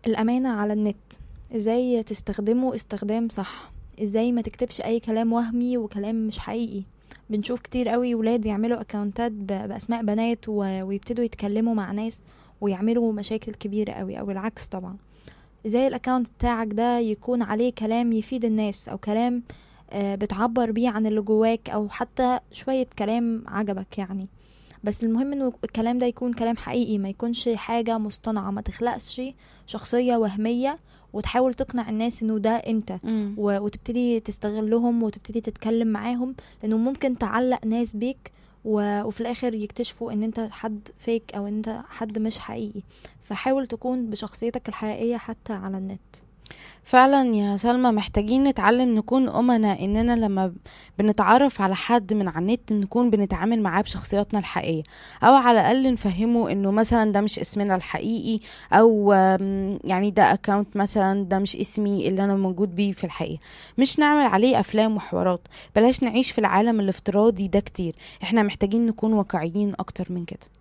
الأمانة على النت ازاي تستخدمه استخدام صح ازاي ما تكتبش اي كلام وهمي وكلام مش حقيقي بنشوف كتير قوي ولاد يعملوا اكونتات ب- باسماء بنات و- ويبتدوا يتكلموا مع ناس ويعملوا مشاكل كبيرة قوي او العكس طبعا ازاي الاكونت بتاعك ده يكون عليه كلام يفيد الناس او كلام آه، بتعبر بيه عن اللي جواك او حتى شوية كلام عجبك يعني بس المهم انه الكلام ده يكون كلام حقيقي ما يكونش حاجة مصطنعة ما تخلقش شخصية وهمية وتحاول تقنع الناس انه ده انت و- وتبتدي تستغلهم وتبتدي تتكلم معاهم لانه ممكن تعلق ناس بيك و... وفي الاخر يكتشفوا ان انت حد فيك او ان انت حد مش حقيقي فحاول تكون بشخصيتك الحقيقية حتى على النت فعلا يا سلمى محتاجين نتعلم نكون أمنا إننا لما بنتعرف على حد من على النت نكون بنتعامل معاه بشخصياتنا الحقيقية أو على الأقل نفهمه إنه مثلا ده مش اسمنا الحقيقي أو آم، يعني ده أكاونت مثلا ده مش اسمي اللي أنا موجود بيه في الحقيقة مش نعمل عليه أفلام وحوارات بلاش نعيش في العالم الافتراضي ده كتير احنا محتاجين نكون واقعيين أكتر من كده